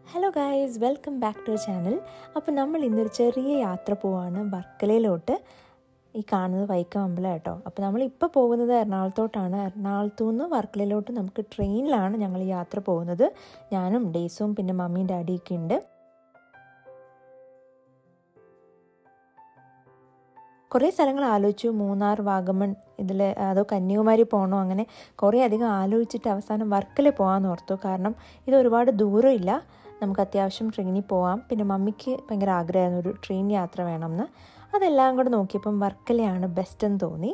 Hello guys welcome back to channel അപ്പോൾ നമ്മൾ ഇന്നൊരു ചെറിയ യാത്ര പോവാണ് വർക്കലയിലോട്ട് ഈ കാണുന്നത് വൈക്കം അമ്പലം കേട്ടോ അപ്പോൾ നമ്മൾ ഇപ്പോൾ പോകുന്നത് എറണാകുളത്തോട്ടാണ് എറണാകുളത്തു നിന്ന് വർക്കലയിലോട്ട് നമുക്ക് ട്രെയിനിലാണ് ഞങ്ങൾ ഈ യാത്ര പോകുന്നത് ഞാനും ഡേയ്സും പിന്നെ മമ്മിയും ഡാഡിയൊക്കെ ഉണ്ട് കുറേ സ്ഥലങ്ങൾ ആലോചിച്ചു മൂന്നാർ വാഗമൺ ഇതിൽ അതോ കന്യാകുമാരി പോകണോ അങ്ങനെ കുറേ അധികം ആലോചിച്ചിട്ട് അവസാനം വർക്കല പോകാമെന്ന് ഓർത്തു കാരണം ഇത് ഒരുപാട് ദൂരമില്ല നമുക്ക് അത്യാവശ്യം ട്രെയിനിൽ പോവാം പിന്നെ മമ്മിക്ക് ഭയങ്കര ആഗ്രഹമായിരുന്നു ഒരു ട്രെയിൻ യാത്ര വേണമെന്ന് അതെല്ലാം കൂടെ നോക്കിയപ്പം വർക്കലയാണ് ബെസ്റ്റ് എന്ന് തോന്നി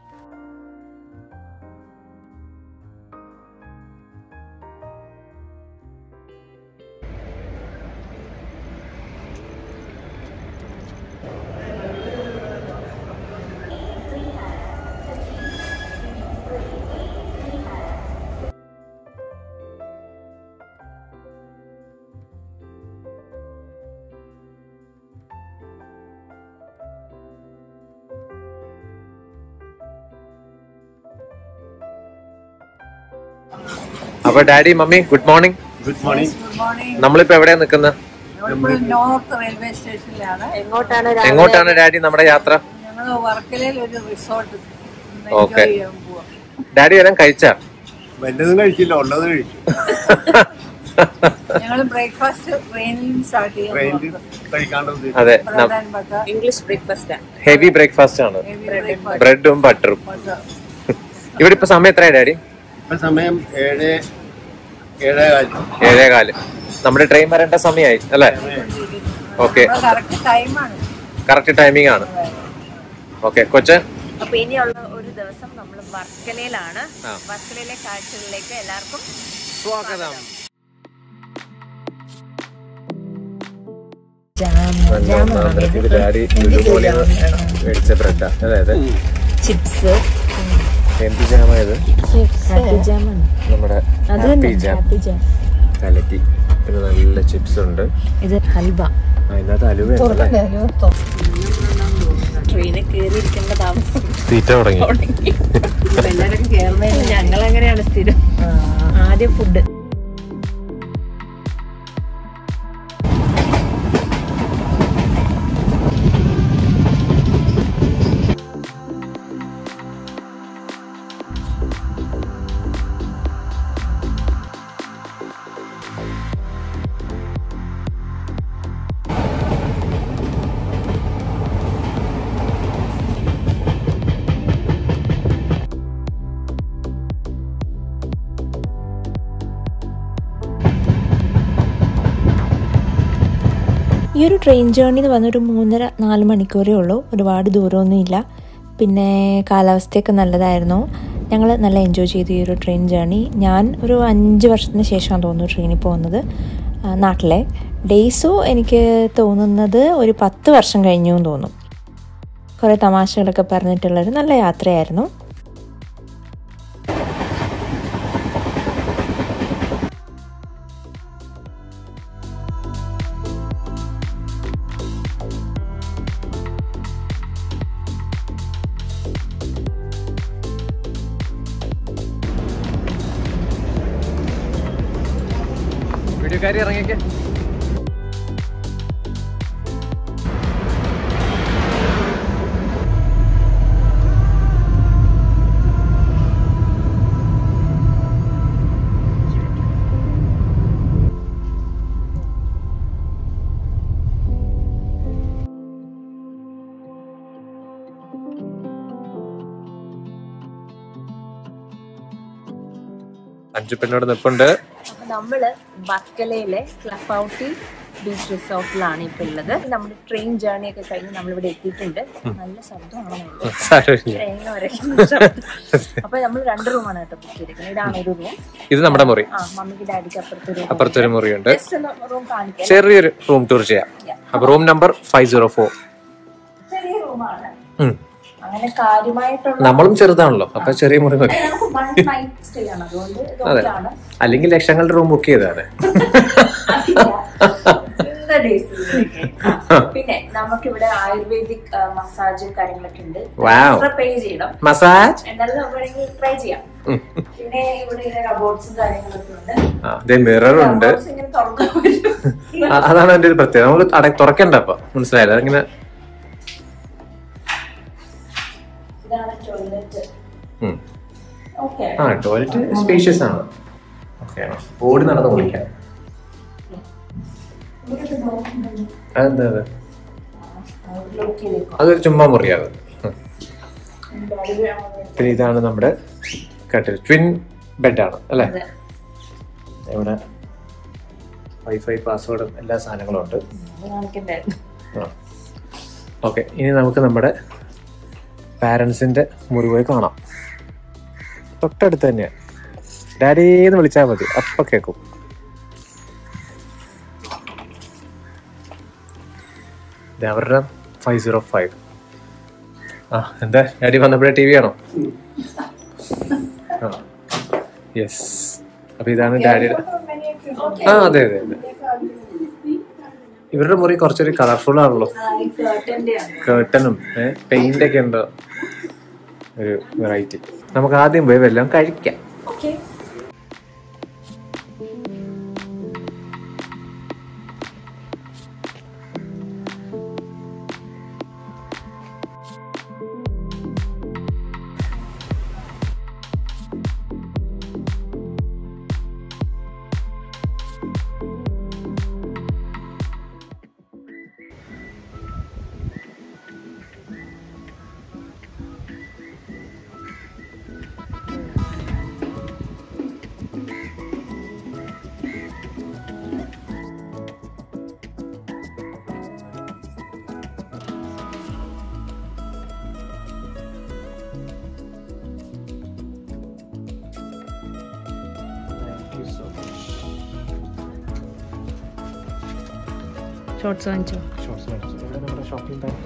അപ്പൊ daddy mummy good morning good morning good morning നമ്മളിപ്പോ എവിടെയാ നിൽക്കുന്നത് നമ്മളിപ്പോൾ നോർത്ത് റെയിൽവേ സ്റ്റേഷനിലാണ് എങ്ങോട്ടാണ് എങ്ങോട്ടാണ് ഡാഡി നമ്മുടെ യാത്ര ഞങ്ങൾ വർക്കലയിൽ ഒരു റിസോർട്ട് Okay. എൻജോയ് ചെയ്യാൻ പോവാം ഡാഡി എല്ലാം കഴിച്ചാ വല്ലതും കഴിച്ചില്ല ഉള്ളത് കഴിച്ചു ഞങ്ങൾ ബ്രേക്ക്ഫാസ്റ്റ് ട്രെയിനിൽ സ്റ്റാർട്ട് ചെയ്യാൻ ട്രെയിനിൽ പോകുന്നത്. കഴിക്കാണ്ട് ഉദ്ദേശിച്ചു. അതെ പ്രധാൻ butter English breakfast heavy breakfast ആണ് ഹെവി ബ്രേക്ക്ഫാസ്റ്റ് ബ്രെഡും ബട്ടറും ബട്ടർ ഇവിടെ ഇപ്പൊ സമയം എത്രയാ ഡാഡി ഇപ്പൊ സമയം ഏഴ് ഏഴേ കാലം ഏഴേ കാല് നമ്മുടെ ട്രെയിൻ വരേണ്ട സമയമായി അല്ലേ ഓക്കെ കറക്റ്റ് ടൈമാണ് കറക്റ്റ് ടൈമിംഗ് ആണ് ഓക്കെ കൊച്ച് അപ്പൊ ഇനിയുള്ള ഒരു ദിവസം നമ്മൾ വർക്കലയിലാണ് ആ. വർക്കലയിലെ കാഴ്ചകളിലേക്ക് എല്ലാവർക്കും സ്വാഗതം ഡാഡി മേടിച്ച ബ്രെഡാ അതായത് ചിപ്സ് എന്ത് ജാമായത് ഹാപ്പി ജാമാണ് നമ്മുടെ അത് ഹാപ്പി തന്നെ ജാം ഹാപ്പി ജാം കലക്കി പിന്നെ നല്ല ചിപ്സ് ഉണ്ട് ഇത് ഹൽവ ആ, ഇതിനകത്ത് അലുവ ഉണ്ടല്ലേ ട്രെയിനിൽ കയറിയിരിക്കേണ്ട താമസം തീറ്റ തുടങ്ങി എല്ലാവരും കയറുന്നതിന് ഞങ്ങൾ അങ്ങനെയാണ് സ്ഥിരം ആദ്യം ഫുഡ് ഈ ഒരു ട്രെയിൻ ജേർണി എന്ന് പറഞ്ഞൊരു മൂന്നര നാല് മണിക്കൂറേ ഉള്ളൂ ഒരുപാട് ദൂരമൊന്നും ഇല്ല പിന്നെ കാലാവസ്ഥയൊക്കെ നല്ലതായിരുന്നു ഞങ്ങൾ നല്ല എൻജോയ് ചെയ്തു ഈ ഒരു ട്രെയിൻ ജേർണി ഞാൻ ഒരു അഞ്ച് വർഷത്തിന് ശേഷമാണ് തോന്നുന്നു ട്രെയിനിൽ പോകുന്നത് ആ, നാട്ടിലെ ഡേയ്സു എനിക്ക് തോന്നുന്നത് ഒരു പത്ത് വർഷം കഴിഞ്ഞു എന്ന് തോന്നും കുറേ തമാശകളൊക്കെ പറഞ്ഞിട്ടുള്ളൊരു നല്ല യാത്രയായിരുന്നു വീഡിയോക്കാരി ഇറങ്ങിയൊക്കെ അഞ്ചു പെണ്ണോട് നിപ്പുണ്ട് അപ്പൊ നമ്മള് വർക്കലയിലെ ക്ലഫൌട്ടി ബീച്ച് റിസോർട്ടിലാണ് ഇപ്പൊ ഉള്ളത് നമ്മുടെ ട്രെയിൻ ജേർണി ഒക്കെ കഴിഞ്ഞ് നമ്മളിവിടെ എത്തിയിട്ടുണ്ട് നല്ല ശബ്ദമാണോ നമുക്ക്? സാരമില്ല ട്രെയിൻ വരയ്ക്കുന്ന ശബ്ദം. അപ്പൊ നമ്മൾ രണ്ട് റൂമാണ് കേട്ടോ ബുക്ക് ചെയ്തിരിക്കുന്നത് ഇതാണ് ഒരു റൂം ഇത് നമ്മുടെ മുറി ആ മമ്മിക്ക് ഡാഡിക്ക് അപ്പുറത്തെ റൂം അപ്പുറത്തൊരു മുറിയുണ്ട് ജസ്റ്റ് ഒന്ന് റൂം കാണിക്കാം ചെറിയൊരു റൂം ടൂർ ചെയ്യാം അപ്പൊ room number five zero four ചെറിയ റൂമാണ് അങ്ങനെ കാര്യമായിട്ടുള്ള നമ്മളും ചെറുതാണല്ലോ അപ്പൊ ചെറിയ മുറി മതി നമുക്ക് വൺ നൈറ്റ് സ്റ്റേ ആണ് അതുകൊണ്ട് ഇത് അതെ ഓക്കെയാണ് അല്ലെങ്കിൽ ലക്ഷങ്ങളുടെ റൂം ബുക്ക് ചെയ്താണ് എന്താ days ഇതിനൊക്കെ? പിന്നെ നമുക്കിവിടെ ആയുർവേദിക് മസാജ് കാര്യങ്ങളൊക്കെ ഉണ്ട് Wow. പേ ചെയ്യണം മസാജ് എന്തായാലും നമുക്ക് വേണമെങ്കിൽ ട്രൈ ചെയ്യാം പിന്നെ ഇവിടെ ഇങ്ങനെ കബോർഡ്സും കാര്യങ്ങളൊക്കെ ഉണ്ട് ആ ഇതേ മിറർ ഉണ്ട് Cupboards ഇങ്ങനെ തുറക്കാൻ പറ്റും. ആ, അതാണ് എന്റെ ഒരു പ്രത്യേകത നമുക്ക് അട തുറക്കണ്ട അപ്പൊ മനസ്സിലായില്ല അതിങ്ങനെ ഇതാണ് ടോയ്ലറ്റ് ഉം. ഓക്കെ ആ ടോയ്ലറ്റ് സ്പേഷ്യസ് ആണ് ഓക്കെ ഓടി നടന്ന് കുളിക്കാം അതെന്താ അത് ലോക്ക് ചെയ്തേക്കും അതൊരു ചുമ്മാ മുറിയാത് പിന്നെ ഇതാണ് നമ്മുടെ കട്ടിൽ ട്വിൻ ബെഡാണ് അല്ലേ അതെ. ഇവിടെ വൈഫൈ പാസ്വേഡും എല്ലാ സാധനങ്ങളും ഉണ്ട് അത് കാണിക്കണ്ടായിരുന്നു ഓക്കെ ഇനി നമുക്ക് നമ്മുടെ പാരൻസിന്റെ മുറി പോയി കാണാം തൊട്ടടുത്ത് തന്നെയാണ് ഡാഡിന്ന് വിളിച്ചാൽ മതി അപ്പൊ കേൾക്കും ഇത് അവരുടെ ഫൈവ് സീറോ ഫൈവ് ആ എന്താ ഡാഡി വന്നപ്പോഴേ ടി വി ആണോ ആ യെസ് അപ്പൊ ഇതാണ് ഡാഡിയുടെ ആ അതെ അതെ അതെ ഇവരുടെ മുറി കുറച്ചൊരു കളർഫുൾ ആണല്ലോ കേട്ടനും പെയിന്റ് ഒക്കെ ഉണ്ട് ഒരു വെറൈറ്റി നമുക്ക് ആദ്യം പോയി വല്ലതും കഴിക്കാം ഓക്കെ ഷോർട്സ് വാങ്ങിച്ചോ ഷോപ്പിംഗ് ടൈം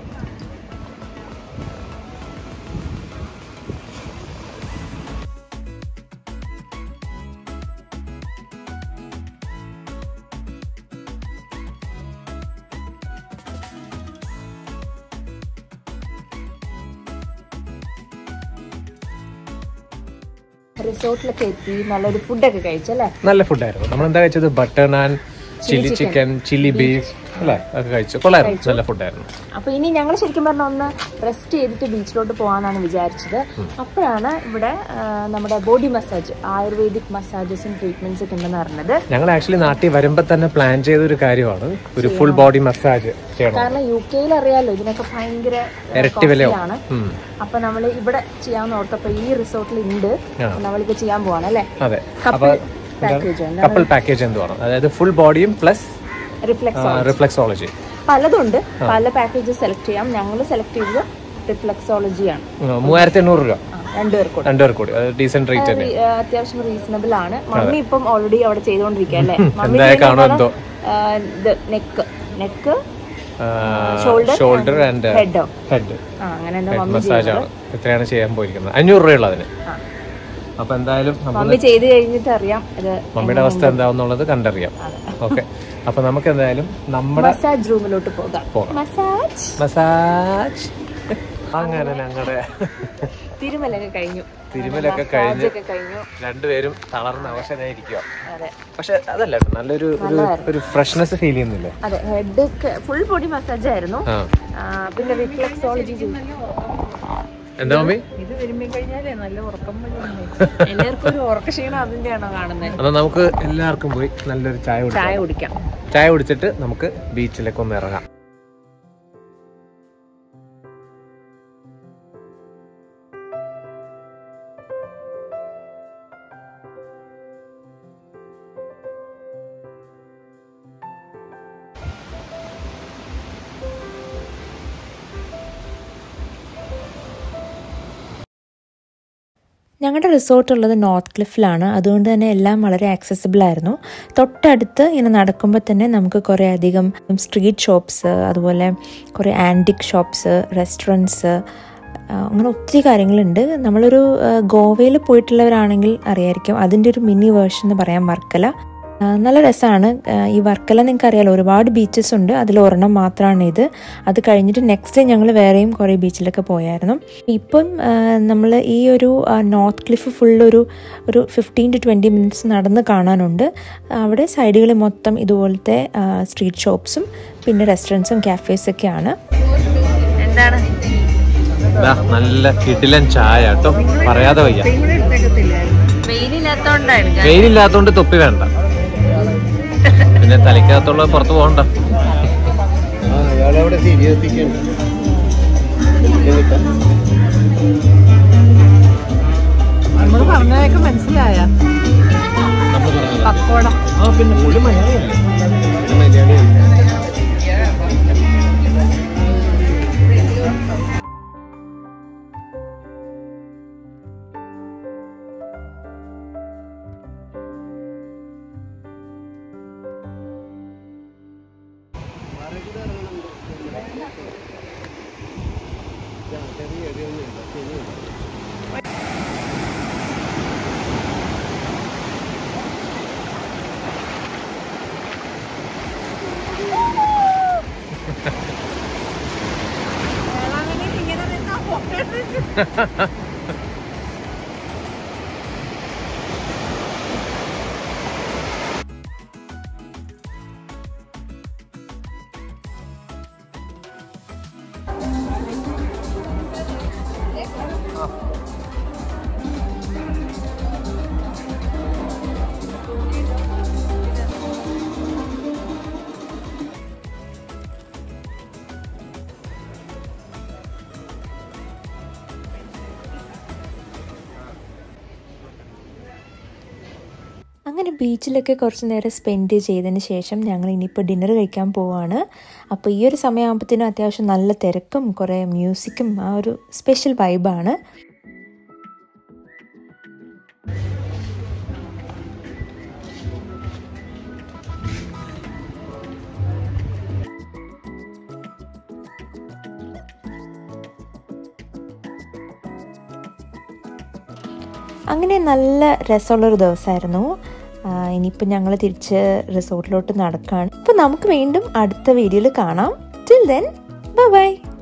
റിസോർട്ടിലൊക്കെ എത്തി നല്ലൊരു ഫുഡൊക്കെ കഴിച്ചല്ലേ നല്ല ഫുഡായിരുന്നു നമ്മൾ എന്താ കഴിച്ചത് butter naan chilli chicken chilli beef അല്ലേ അതൊക്കെ കഴിച്ചു കൊള്ളായിരുന്നു നല്ല ഫുഡായിരുന്നു അപ്പൊ ഇനി ഞങ്ങൾ ശരിക്കും പറഞ്ഞ ഒന്ന് റെസ്റ്റ് ചെയ്തിട്ട് ബീച്ചിലോട്ട് പോകാന്നാണ് വിചാരിച്ചത് അപ്പോഴാണ് ഇവിടെ ആ, നമ്മുടെ ബോഡി മസാജ് ആയുർവേദിക് മസാജസും ട്രീറ്റ്മെന്റ്സ് ഒക്കെ ഉണ്ടെന്ന് പറഞ്ഞത് ഞങ്ങൾ ആക്ച്വലി നാട്ടിൽ വരുമ്പോൾ തന്നെ പ്ലാൻ ചെയ്ത ഒരു കാര്യമാണ് ഒരു ഫുൾ ബോഡി മസാജ് ചെയ്യണം കാരണം യു കെയിൽ അറിയാലോ ഇതിനൊക്കെ ഭയങ്കര ഇരട്ടി വിലയാവും. ആണ് ഉം. അപ്പൊ നമ്മൾ ഇവിടെ ചെയ്യാന്ന് ഓർത്തപ്പോ ഈ റിസോർട്ടിൽ ഉണ്ട് ആ. നമ്മളിപ്പോ ചെയ്യാൻ പോവാണ് അല്ലേ അതെ കപ്പിൾ പാക്കേജ് കപ്പിൾ പാക്കേജ് എന്തുവാണ് അതായത് ഫുൾ ബോഡിയും പ്ലസ് റിഫ്ലെക്സ് റിഫ്ലക്സോളജി പലതുണ്ട് പല പാക്കേജ് സെലക്ട് ചെയ്യാം ഞങ്ങൾ സെലക്ട് ചെയ്തത് റിഫ്ലെക്സോളജിയാണ് മൂവായിരത്തി എണ്ണൂറ് രൂപ രണ്ടുപേർക്കും രണ്ടുപേർ കൂടി ഡീസെന്റ് റേറ്റ് തന്നെ ആ, അത്യാവശ്യം റീസണബിൾ ആണ് മമ്മി ഇപ്പം ഓൾറെഡി അവിടെ ചെയ്തുകൊണ്ടിരിക്കുക അല്ലേ മമ്മി എന്തായാലും കാണുമോ എന്തോ. ഇത് neck neck Shoulder shoulder and and head ഓ? ഹെഡ് ആ അങ്ങനെ എന്താ ഹെഡ് മമ്മി മസാജ് ചെയ്യുന്നത് ആണ് എത്രയാണ് ചെയ്യാൻ പോയിരിക്കുന്നത് അഞ്ഞൂറ് രൂപയുള്ള അതിന് ആ. അപ്പൊ എന്തായാലും നമ്മൾ മമ്മി ചെയ്ത് കഴിഞ്ഞിട്ട് അറിയാം ഇത് മമ്മിയുടെ അവസ്ഥ എന്താവുന്നുള്ളത് കണ്ടറിയാം ഓക്കെ അപ്പൊ നമുക്ക് എന്തായാലും നമ്മുടെ മസാജ് റൂമിലോട്ട് പോകാം പോകാം. മസാജ് മസാജ് അങ്ങനെ ഞങ്ങളുടെ തിരുമലൊക്കെ കഴിഞ്ഞു തിരുമലൊക്കെ Massage കഴിഞ്ഞ് ഒക്കെ കഴിഞ്ഞു രണ്ടുപേരും തളർന്ന് അവശനായിരിക്കുക അതെ പക്ഷെ അതല്ല കേട്ടോ, നല്ലൊരു ഒരു ഒരു ഫ്രഷ്നെസ് ഫീൽ ചെയ്യുന്നില്ലേ അതെ ഹെഡ് ഫുൾ ബോഡി മസാജ് ആയിരുന്നു ആ ആ, പിന്നെ റിഫ്ലക്സോളജി എന്താ മമ്മി ഇത് വരുമ്പോ കഴിഞ്ഞാലേ നല്ല ഉറക്കം എല്ലാവർക്കും ഒരു ഉറക്കക്ഷീണം അതിന്റെയാണോ കാണുന്നത് എന്നാ നമുക്ക് എല്ലാവർക്കും പോയി നല്ലൊരു ചായ ചായ കുടിക്കാം കുടിക്കാം ചായ കുടിച്ചിട്ട് നമുക്ക് ബീച്ചിലേക്ക് ഒന്ന് ഇറങ്ങാം ഞങ്ങളുടെ റിസോർട്ട് ഉള്ളത് നോർത്ത് ക്ലിഫിലാണ് അതുകൊണ്ട് തന്നെ എല്ലാം വളരെ ആക്സസിബിൾ ആയിരുന്നു തൊട്ടടുത്ത് ഇങ്ങനെ നടക്കുമ്പോൾ തന്നെ നമുക്ക് കുറേ അധികം സ്ട്രീറ്റ് ഷോപ്സ് അതുപോലെ കുറേ ആൻറ്റിക് ഷോപ്സ് റെസ്റ്റോറൻറ്റ്സ് അങ്ങനെ ഒത്തിരി കാര്യങ്ങളുണ്ട് നമ്മളൊരു ഗോവയിൽ പോയിട്ടുള്ളവരാണെങ്കിൽ അറിയായിരിക്കും അതിൻ്റെ ഒരു മിനി വേർഷൻ എന്ന് പറയാൻ വർക്കല ആ, നല്ല രസമാണ് ഈ വർക്കല നിങ്ങൾക്ക് അറിയാലോ ഒരുപാട് ബീച്ചസ് ഉണ്ട് അതിൽ ഒരെണ്ണം മാത്രമാണ് ഇത് അത് കഴിഞ്ഞിട്ട് നെക്സ്റ്റ് ഞങ്ങൾ വേറെയും കുറേ ബീച്ചിലൊക്കെ പോയായിരുന്നു ഇപ്പം നമ്മൾ ഈ ഒരു നോർത്ത് ക്ലിഫ് ഫുൾ ഒരു ഒരു ഫിഫ്റ്റീൻ ടു ട്വൻറ്റി മിനിറ്റ്സ് നടന്ന് കാണാനുണ്ട് അവിടെ സൈഡുകളിൽ മൊത്തം ഇതുപോലത്തെ സ്ട്രീറ്റ് ഷോപ്സും പിന്നെ റെസ്റ്റോറൻറ്റ്സും കാഫേസൊക്കെയാണ് എന്താണ് ദാ, നല്ല കിടിലൻ ചായ കേട്ടോ പറയാതെ വയ്യ ഇവിടെ എടുത്തേക്കത്തില്ലായിരുന്നു വെയിലില്ലാത്തോണ്ടായിരിക്കും വെയിലില്ലാത്തോണ്ട് തൊപ്പി വേണ്ട പിന്നെ തലയ്ക്കകത്തുള്ള പുറത്ത് പോകണ്ട ആ അയാളവിടെ ശരിയെത്തിക്കണ്ട നമ്മൾ പറഞ്ഞതൊക്കെ മനസ്സിലായ പക്കോട ആ പിന്നെ പുളി മലയാളിയല്ലേ അങ്ങനെ ബീച്ചിലൊക്കെ കുറച്ച് നേരം സ്പെൻഡ് ചെയ്തതിന് ശേഷം ഞങ്ങൾ ഇനിയിപ്പോൾ ഡിന്നർ കഴിക്കാൻ പോവാണ് അപ്പോൾ ഈ ഒരു സമയമാകുമ്പോഴത്തേനും അത്യാവശ്യം നല്ല തിരക്കും കുറേ മ്യൂസിക്കും ആ ഒരു സ്പെഷ്യൽ വൈബാണ് അങ്ങനെ നല്ല രസമുള്ളൊരു ദിവസമായിരുന്നു ഇനിയിപ്പോൾ ഞങ്ങൾ തിരിച്ച് റിസോർട്ടിലോട്ട് നടക്കുകയാണ് അപ്പോൾ നമുക്ക് വീണ്ടും അടുത്ത വീഡിയോയിൽ കാണാം ടിൽ ദെൻ ബൈ